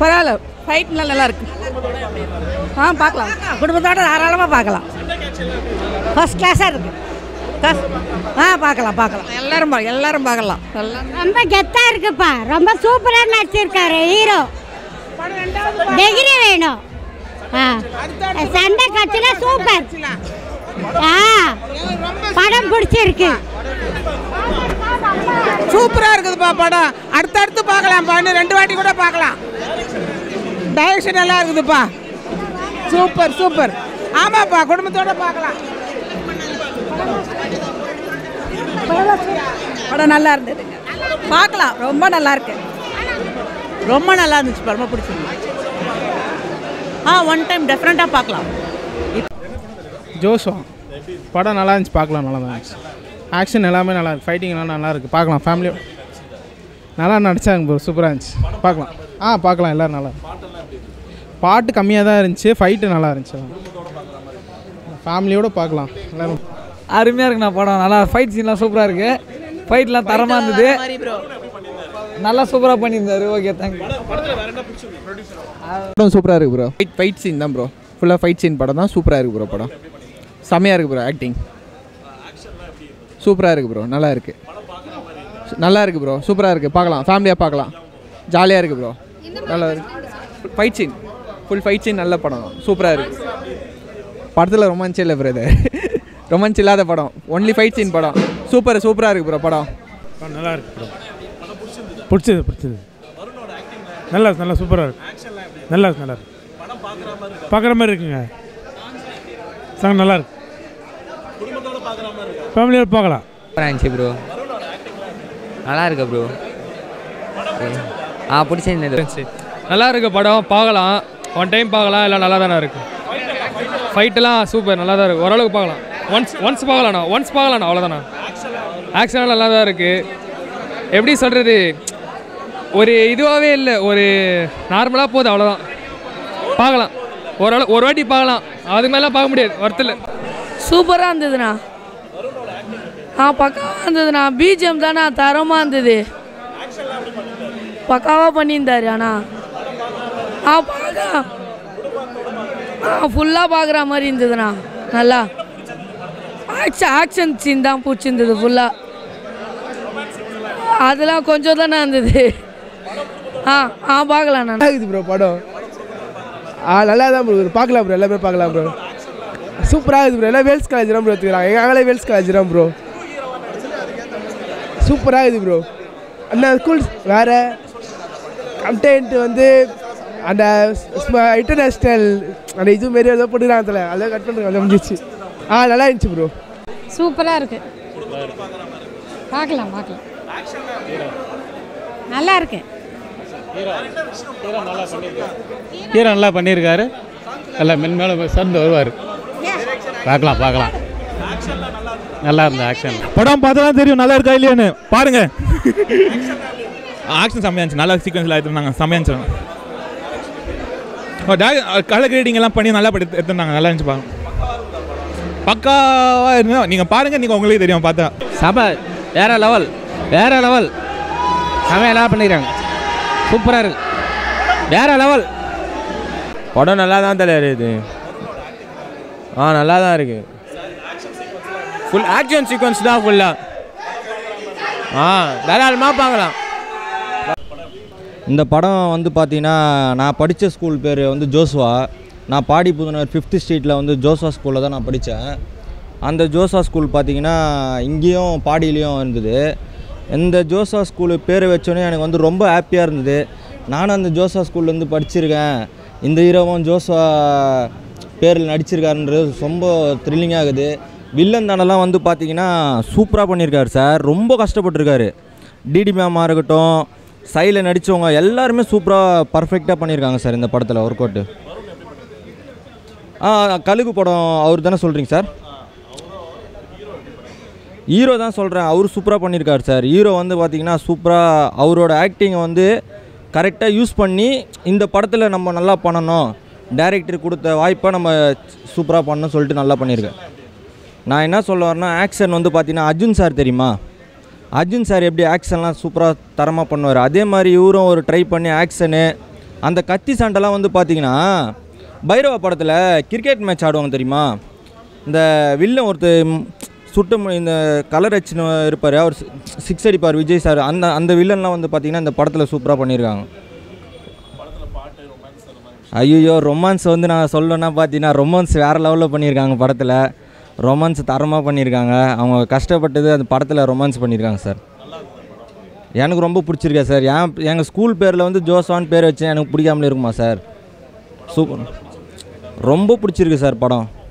பரவாயில்ல ஃபைட்லாம் நல்லா இருக்கு ஆ பார்க்கலாம் குடும்பத்தோட தாராளமாக பார்க்கலாம் ஃபர்ஸ்ட் கிளாஸாக இருக்கு ஆ பார்க்கலாம் பார்க்கலாம் எல்லாரும் பா- எல்லாரும் பார்க்கலாம் எல்லாம் ரொம்ப கெத்தா இருக்குப்பா ரொம்ப சூப்பரா நடிச்சிருக்காரு ஹீரோ டிகிரி வேணும் ஆ சண்டை காட்சியில சூப்பர் ஆ படம் பிடிச்சிருக்கு சூப்பராக இருக்குதுப்பா படம் அடுத்தடுத்து பார்க்கலாம்ப்பா இன்னும் ரெண்டு வாட்டி கூட பார்க்கலாம் டைரக்ஷன் நல்லா இருக்குதுப்பா சூப்பர் சூப்பர் ஆமாப்பா குடும்பத்தோட பார்க்கலாம் படம் நல்லா இருந்ததுங்க பார்க்கலாம் ரொம்ப நல்லா இருக்கு ரொம்ப நல்லா இருந்துச்சு ரொம்ப பிடிச்சிருக்கு ஆ ஒன் டைம் டெஃபரெண்ட்டாக பார்க்கலாம் ஜோஷோ படம் நல்லா இருந்துச்சு பார்க்கலாம் நல்லா தான் இருந்துச்சு ஆக்ஷன் எல்லாமே நல்லா இருக்கு ஃபைட்டிங் எல்லாம் நல்லா இருக்குது பார்க்கலாம் ஃபேமிலியோ நல்லா நடிச்சாங்க ப்ரோ சூப்பராக இருந்துச்சு பார்க்கலாம் ஆ பார்க்கலாம் எல்லோரும் நல்லா பாட்டு கம்மியாக தான் இருந்துச்சு ஃபைட்டு நல்லா இருந்துச்சு ஃபேமிலியோடு பார்க்கலாம் எல்லோரும் அருமையாக இருக்குண்ணா படம் நல்லா ஃபைட் சீன்லாம் சூப்பராக இருக்குது ஃபைட்லாம் தரமாக இருந்தது நல்லா சூப்பராக பண்ணியிருந்தாரு ஓகே தேங்க்யூ படம் சூப்பராக இருக்குது ப்ரோ ஃபைட் ஃபைட் சீன் தான் ப்ரோ ஃபுல்லாக ஃபைட் சீன் படம் தான் சூப்பராக இருக்குது ப்ரோ படம் செம்மையாக இருக்குது ப்ரோ ஆக்டிங் சூப்பராக இருக்குது ப்ரோ நல்லா இருக்குது நல்லா இருக்குது ப்ரோ சூப்பராக இருக்குது பார்க்கலாம் ஃபேமிலியாக பார்க்கலாம் ஜாலியாக இருக்குது ப்ரோ நல்லா இருக்கு fight scene full fight scene நல்ல படம் சூப்பராக இருக்குது படத்தில் ரொமான்ஸ் இல்லை ப்ரோ இது ரொமான்ஸ் இல்லாத படம் ஒன்லி ஃபைட் சீன் படம் சூப்பர் சூப்பராக இருக்குது ப்ரோ படம் நல்லா இருக்கு ப்ரோ பிடிச்சது பிடிச்சது நல்லா இருக்கு நல்லா சூப்பராக இருக்கு நல்லா இருக்கு நல்லா இருக்கு பார்க்குற மாதிரி இருக்குங்க சாங் நல்லா இருக்கு ஃபேமிலியோட பார்க்கலாம் இருந்துச்சு ப்ரோ நல்லா இருக்கு ப்ரோ ஆ பிடிச்சிருந்தது நல்லா இருக்கு படம் பார்க்கலாம் ஒன் டைம் பார்க்கலாம் எல்லாம் நல்லா தானே இருக்கு ஃபைட்டெல்லாம் சூப்பர் நல்லா தான் இருக்கு ஓரளவுக்கு பார்க்கலாம் ஒன்ஸ் ஒன்ஸ் பார்க்கலாண்ணா ஒன்ஸ் பார்க்கலாண்ணா அவ்வளோதாண்ணா ஆக்ஷன் நல்லா தான் இருக்கு எப்படி சொல்கிறது ஒரு இதுவாகவே இல்லை ஒரு நார்மலாக போகுது அவ்வளோதான் பார்க்கலாம் ஓரளவு ஒரு வாட்டி பார்க்கலாம் அது மேலே பார்க்க முடியாது ஒருத்தில் சூப்பராக இருந்ததுண்ணா ஆ பக்காவாக இருந்ததுண்ணா பிஜிஎம் தானே தரமாக இருந்தது பக்காவாக பண்ணியிருந்தாரு அண்ணா ஆ பார்க்கலாம் ஆ ஃபுல்லாக பார்க்குற மாதிரி இருந்ததுண்ணா நல்லா ஆக்ஷன் ஆக்ஷன் சீன் தான் பிடிச்சிருந்தது ஃபுல்லாக அதெல்லாம் கொஞ்சம் தானே இருந்தது ஆ ஆ பார்க்கலாம் நான் இருக்குது ப்ரோ படம் ஆ நல்லா தான் ப்ரோ பார்க்கலாம் ப்ரோ எல்லாமே பார்க்கலாம் ப்ரோ சூப்பராக இருக்குது ப்ரோ எல்லாம் வேல்ஸ் காலேஜ் தான் ப்ரோ எடுத்துக்கிறாங்க எங்கள் அங்கே வேல்ஸ் காலேஜ் தான் ப்ரோ சூப்பராக இருக்குது ப்ரோ அந்த ஸ்கூல் வேறு கண்டென்ட் வந்து அந்த இன்டர்நேஷ்னல் அந்த இது மாரி ஏதோ போட்டுக்கிறாங்க அதில் அதெல்லாம் கட் பண்ணுறாங்க அதை முடிஞ்சிச்சு ஆ நல்லா இருந்துச்சு ப்ரோ சூப்பரா இருக்கு பார்க்கலாம் பார்க்கலாம் நல்லா இருக்கு ஹீரோ நல்லா பண்ணியிருக்காரு எல்லாம் மென்மேலும் சர்ந்து வருவார் பார்க்கலாம் பார்க்கலாம் நல்லா இருந்த ஆக்ஷன் படம் பார்த்தா தான் தெரியும் நல்லா இருக்கா இல்லையான்னு பாருங்க ஆக்ஷன் செம்மையா இருந்துச்சு நல்லா சீக்வன்ஸில் எடுத்துருந்தாங்க செம்மையா இருந்துச்சு கலர் கிரேடிங் எல்லாம் பண்ணி நல்லா படி எடுத்துருந்தாங்க நல்லா இருந்துச்சு பாருங்க பக்காவாக இருந்தால் நீங்கள் பாருங்கள் நீங்கள் உங்களுக்கே தெரியும் பார்த்தா சப வேற லெவல் வேற லெவல் செமையா நல்லா பண்ணிக்கிறாங்க சூப்பராக இருக்கு வேற லெவல் படம் நல்லா தான் தலை இருக்குது ஆ நல்லா தான் இருக்கு ஃபுல் ஆக்ஷன் சீக்வன்ஸ் தான் ஃபுல்லாக ஆ தாராளமாக பார்க்கலாம் இந்த படம் வந்து பார்த்தீங்கன்னா நான் படித்த ஸ்கூல் பேர் வந்து ஜோஸ்வா நான் பாடி புதுநகர் ஃபிஃப்த் ஸ்ட்ரீட்டில் வந்து ஜோஸ்வா ஸ்கூலில் தான் நான் படித்தேன் அந்த ஜோஸ்வா ஸ்கூல் பார்த்தீங்கன்னா இங்கேயும் பாடியிலையும் இருந்தது இந்த ஜோஸ்வா ஸ்கூலு பேரை வச்சோன்னே எனக்கு வந்து ரொம்ப ஹாப்பியாக இருந்தது நானும் அந்த ஜோஸ்வா ஸ்கூல்லேருந்து படிச்சிருக்கேன் இந்த ஹீரோவும் ஜோஸ்வா பேரில் நடிச்சிருக்காருன்றது ரொம்ப த்ரில்லிங்காக இருக்குது வில்லன் தானெல்லாம் வந்து பார்த்தீங்கன்னா சூப்பராக பண்ணியிருக்காரு சார் ரொம்ப கஷ்டப்பட்டிருக்காரு டிடி மேமாக இருக்கட்டும் சைடில் நடித்தவங்க எல்லாருமே சூப்பராக பர்ஃபெக்டாக பண்ணியிருக்காங்க சார் இந்த படத்தில் ஒர்க் அவுட்டு ஆ கழுகு படம் அவர் தானே சொல்கிறீங்க சார் ஹீரோ தான் சொல்கிறேன் அவர் சூப்பராக பண்ணியிருக்காரு சார் ஹீரோ வந்து பார்த்தீங்கன்னா சூப்பராக அவரோட ஆக்டிங்கை வந்து கரெக்டாக யூஸ் பண்ணி இந்த படத்தில் நம்ம நல்லா பண்ணணும் டைரக்டர் கொடுத்த வாய்ப்பை நம்ம சூப்பராக பண்ணணும் சொல்லிட்டு நல்லா பண்ணியிருக்கேன் நான் என்ன சொல்ல வரேன்னா ஆக்ஷன் வந்து பார்த்தீங்கன்னா அர்ஜுன் சார் தெரியுமா அர்ஜுன் சார் எப்படி ஆக்ஷன்லாம் சூப்பராக தரமாக பண்ணுவார் அதே மாதிரி இவரும் ஒரு ட்ரை பண்ணி ஆக்ஷனு அந்த கத்தி சண்டைலாம் வந்து பார்த்தீங்கன்னா பைரவா படத்தில் கிரிக்கெட் மேட்ச் ஆடுவாங்க தெரியுமா இந்த வில்லன் ஒருத்தர் ம், சுட்டு மு- இந்த கலர் அச்சுன்னு இருப்பார் அவர் சிக்ஸ் அடிப்பார் விஜய் சார் அந்த அந்த வில்லன்லாம் வந்து பார்த்தீங்கன்னா இந்த படத்தில் சூப்பராக பண்ணியிருக்காங்க ஐயோ ரொமான்ஸ் வந்து நான் சொல்லணும்னா பார்த்தீங்கன்னா ரொமான்ஸ் வேறு லெவலில் பண்ணியிருக்காங்க படத்தில் ரொமான்ஸ் தரமாக பண்ணியிருக்காங்க அவங்க கஷ்டப்பட்டது அந்த படத்தில் ரொமான்ஸ் பண்ணியிருக்காங்க சார் எனக்கு ரொம்ப பிடிச்சிருக்கா சார் என் எங்கள் ஸ்கூல் பேரில் வந்து ஜோஸ்வான் பேர் வச்சேன் எனக்கு பிடிக்காமலே இருக்குமா சார் சூப்பர் ரொம்ப பிடிச்சிருக்கு சார் படம்